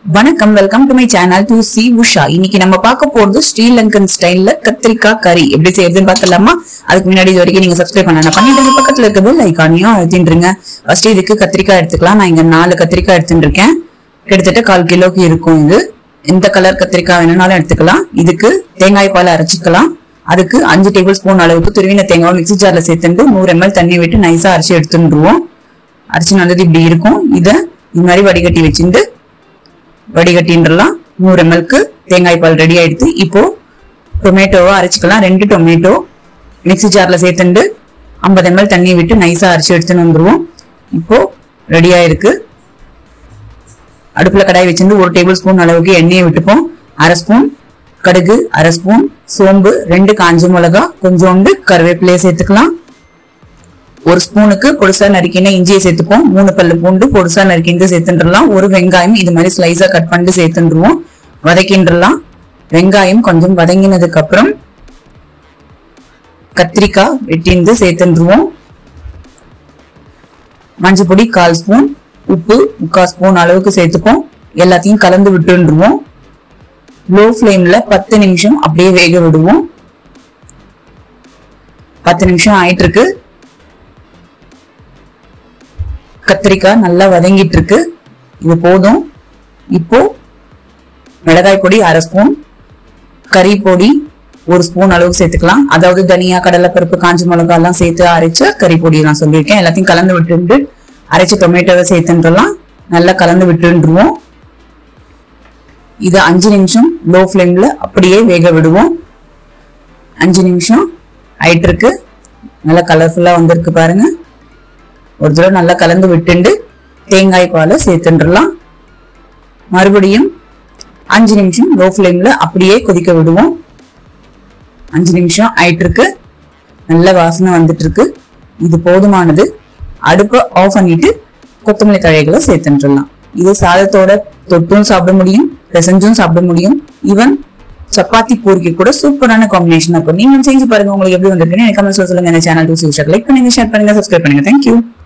வணக்கம் welcome to my channel to C Usha இன்னைக்கு நம்ம பார்க்க போறது ஸ்ரீலங்கன் ஸ்டைல்ல கத்திரிக்காய் கறி எப்படி செய்யறதுன்னு பார்க்கலாமா அதுக்கு முன்னாடி இது வரைக்கும் நீங்க சப்ஸ்கிரைப் பண்ண பண்ணிட்டு பக்கத்துல இருக்கிறது லைக்கானியும் அழுத்தின்றுங்க ஃபர்ஸ்ட் இதுக்கு கத்திரிக்காய் எடுத்துக்கலாம் நான் இங்க நாலு கத்திரிக்காய் எடுத்துட்டு இருக்கேன் கிட்டத்தட்ட கால் கிலோக்கு இருக்கும் இது எந்த கலர் கத்திரிக்காய் வேணும்னாலும் எடுத்துக்கலாம் இதுக்கு தேங்காய் பால் அரைச்சிக்கலாம் அதுக்கு அஞ்சு டேபிள் ஸ்பூன் அளவுக்கு துருவின தேங்காய் மிக்ஸி ஜார்ல சேர்த்துட்டு நூறு எம்எல் தண்ணி விட்டு நைஸா அரைச்சி எடுத்துருவோம் அரைச்சி நல்லது இப்படி இருக்கும் இத இந்த மாதிரி வடிகட்டி வச்சுட்டு வடிகட்டின்றலாம் நூறு எம்எல்க்கு தேங்காய் பால் ரெடி ஆயிடுது இப்போ டொமேட்டோவை அரைச்சிக்கலாம் ரெண்டு டொமேட்டோ மிக்ஸி ஜார்ல சேர்த்துண்டு ஐம்பது எம்எல் தண்ணி விட்டு நைஸா அரைச்சி எடுத்துன்னு வந்துருவோம் இப்போ ரெடியா இருக்கு அடுப்புல கடாய் வச்சிருந்து ஒரு டேபிள் ஸ்பூன் அளவுக்கு எண்ணெயை விட்டுப்போம் அரை ஸ்பூன் கடுகு அரை ஸ்பூன் சோம்பு ரெண்டு காஞ்ச மிளகா கொஞ்சோண்டு கருவேப்பிலையை சேர்த்துக்கலாம் ஒரு ஸ்பூனுக்கு பொடுசா நறுக்கின இஞ்சியை சேர்த்துப்போம் மூணு பல்லு பூண்டு பொடுசா நறுக்கிந்து சேர்த்துன்றலாம் ஒரு வெங்காயம் இது மாதிரி ஸ்லைஸா கட் பண்ணிட்டு சேர்த்துருவோம் வதக்கின்றலாம் வெங்காயம் கொஞ்சம் வதங்கினதுக்கு அப்புறம் கத்திரிக்காய் வெட்டிந்து சேர்த்துருவோம் மஞ்சள் பொடி கால் ஸ்பூன் உப்பு முக்கால் ஸ்பூன் அளவுக்கு சேர்த்துப்போம் எல்லாத்தையும் கலந்து விட்டுருவோம் லோ ஃப்ளேம்ல பத்து நிமிஷம் அப்படியே வேக விடுவோம் பத்து நிமிஷம் ஆயிட்டு இருக்கு கத்திரிக்காய் நல்லா வதங்கிட்டு இருக்கு இது போதும் இப்போ மிளகாய் பொடி அரை ஸ்பூன் கறி பொடி ஒரு ஸ்பூன் அளவுக்கு சேர்த்துக்கலாம் அதாவது தனியா கடலைப்பருப்பு காஞ்ச மிளகாய் எல்லாம் சேர்த்து அரைச்ச கறி பொடி நான் சொல்லியிருக்கேன் எல்லாத்தையும் கலந்து விட்டுட்டு அரைச்ச டொமேட்டோவை சேர்த்துன்றலாம் நல்லா கலந்து விட்டுருவோம் இது அஞ்சு நிமிஷம் லோ ஃப்ளேம்ல அப்படியே வேக விடுவோம் அஞ்சு நிமிஷம் ஆயிட்டு இருக்கு நல்லா கலர்ஃபுல்லா வந்திருக்கு பாருங்க ஒரு தடவை நல்லா கலந்து விட்டுண்டு தேங்காய் பாலை சேர்த்துன்றலாம் மறுபடியும் அஞ்சு நிமிஷம் லோ ஃப்ளேம்ல அப்படியே கொதிக்க விடுவோம் அஞ்சு நிமிஷம் ஆயிட்டு இருக்கு நல்ல வாசனை வந்துட்டு இருக்கு இது போதுமானது அடுப்பை ஆஃப் பண்ணிட்டு கொத்தமல்லி தழைகளை சேர்த்துன்றலாம் இது சாதத்தோட தொட்டும் சாப்பிட முடியும் பிசைஞ்சும் சாப்பிட முடியும் ஈவன் சப்பாத்தி பூரிக்கு கூட சூப்பரான காம்பினேஷன் இருக்கும் நீங்க செஞ்சு பாருங்க உங்களுக்கு எப்படி வந்திருக்குன்னு எனக்கு கமெண்ட்ஸ்ல சொல்லுங்க இந்த சேனல் டூ லைக் பண்ணுங்க ஷேர் பண்ணுங்க சப்ஸ்கிரைப் பண்ணுங்க தேங்க்யூ